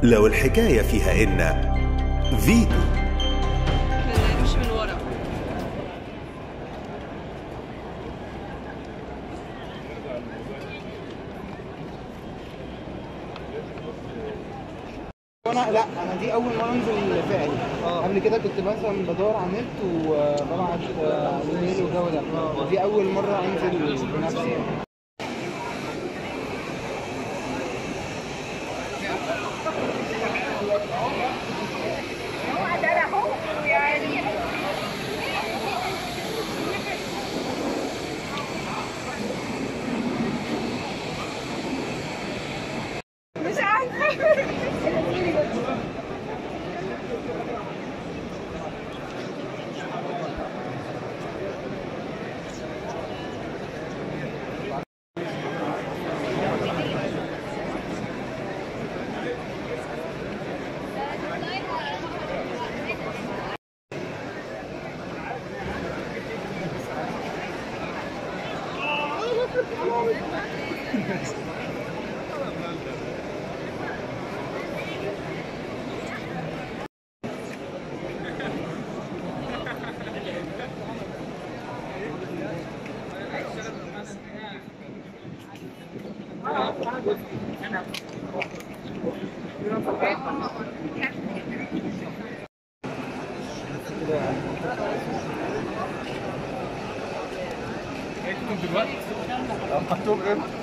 لو الحكاية فيها إن فيتو مش من ورا وانا لا انا دي اول مره انزل فعلي قبل كده كنت مثلا بدور على النت وببعت آه، ايميل والجو ده دي اول مره انزل بنفسي يعني. مش عارفه مكتوب امتى؟